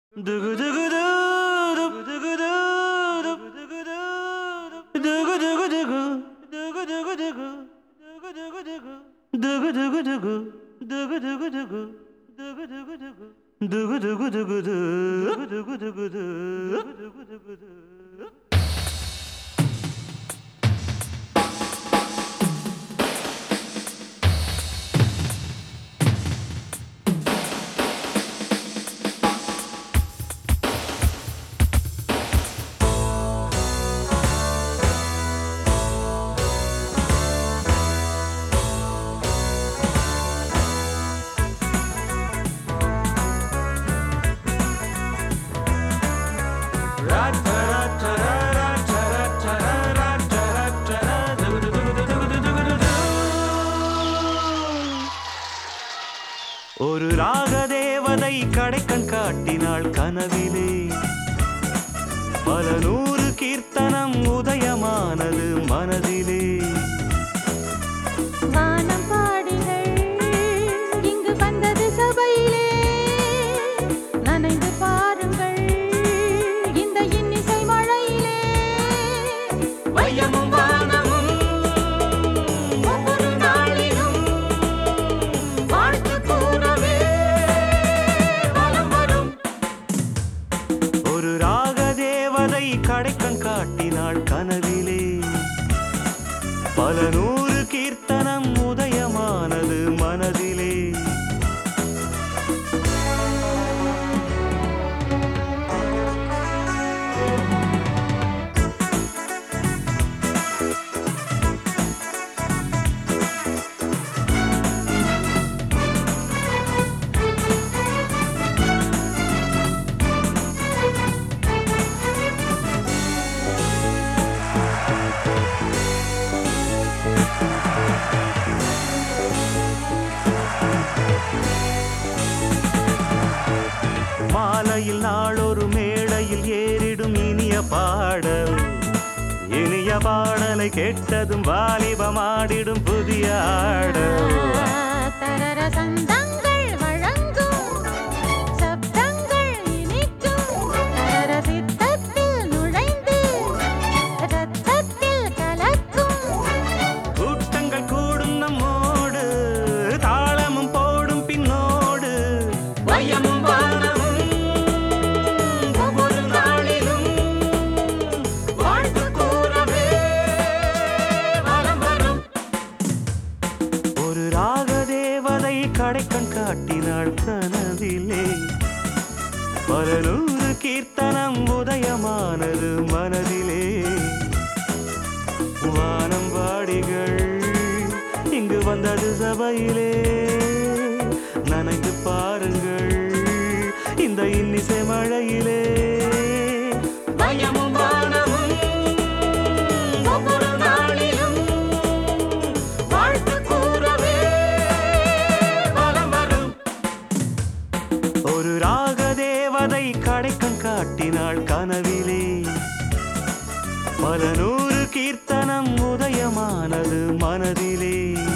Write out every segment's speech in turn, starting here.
ஒரு ராகதேவதை கடைக்கண் காட்டினாள் கனவிலே பல நூறு கீர்த்தனம் உதயமானது மனதிலே வானம் பாடிகள் இங்கு வந்தது சபையிலே நனைந்து பாருங்கள் இந்த இன்னிசை மழையிலே வையமும் வானமும் ஒவ்வொரு நாளிலும் வாழ்த்து கூறவே வலம் வரும் ஒரு ராகதேவதை கடைக்கண் காட்டினாள் கனவிலே பல நூறு கீர்த்தனம் உதயமானது மனதிலே மாலையில் நாளொரு மேடையில் ஏறிடும் இனிய பாடல் இனிய பாடலை கேட்டதும் வாலிபமாடிடும் புதிய ஆடல் தரர சந்தங்கள் வழங்கும் சப்தங்கள் இனிக்கும் தரர சித்தத்தில் நுழைந்து ரத்தத்தில் கலக்கும் கூட்டங்கள் கூடும் நம்மோடு தாளமும் போடும் பின்னோடு வையமும் வானமும் ஒவ்வொரு நாளிலும் வாழ்த்து கூறவே வலம் வரும் ஒரு ராகதேவதை கடைக்கண் காட்டினாள் கனவிலே பல நூறு கீர்த்தனம் உதயமானது மனதிலே வானம் வாடிகள் இங்கு வந்தது சபையிலே நனைந்து பாருங்கள் இந்த இன்னிசை மழையிலே பயமும் வானமும் ஒவ்வொரு நாளிலும் வாழ்த்து கூறவே வலம் வரும் ஒரு ராகதேவதை கடைக்கண் காட்டினாள் கனவிலே பல நூறு கீர்த்தனம் உதயமானது மனதிலே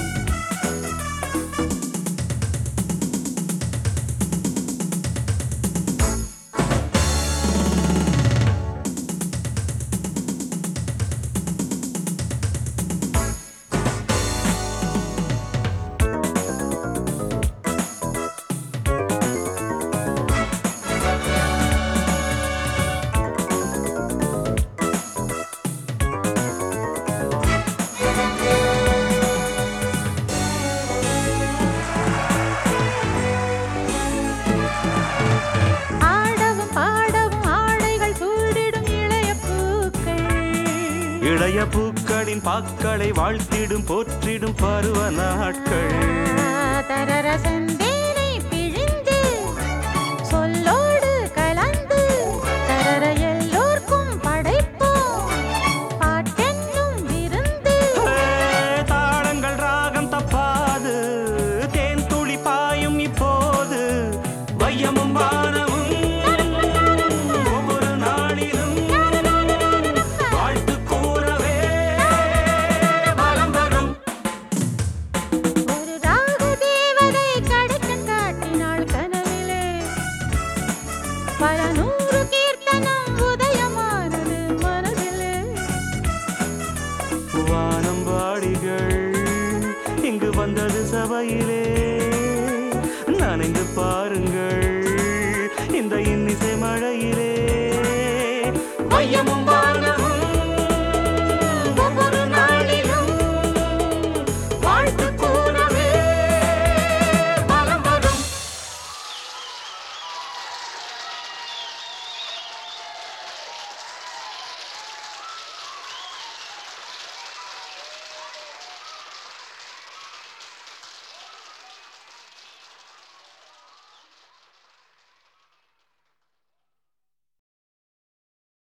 ஆடவும் பாடவும் ஆடைகள் சூடிடும் இளைய பூக்கள் இளைய பூக்களின் பாக்களை வாழ்த்திடும் போற்றிடும் பருவ நாட்கள் தரர செந்தேனை பிழிந்து சொல்லோடு கலந்து தரர எல்லோர்க்கும் படைப்போம் பாட்டென்னும் விருந்து தாளங்கள் ராகம் தப்பாது தேன் துளி பாயும் இப்போது வையமும் வானமும் ஒவ்வொரு நாளிலும் வாழ்த்து கூறவே வலம் வரும் ஒரு ராக தேவதை கடை நூறு கீர்த்தனம் உதயமானது மனதிலே வானம்பாடிகள் இங்கு வந்தது சபையிலே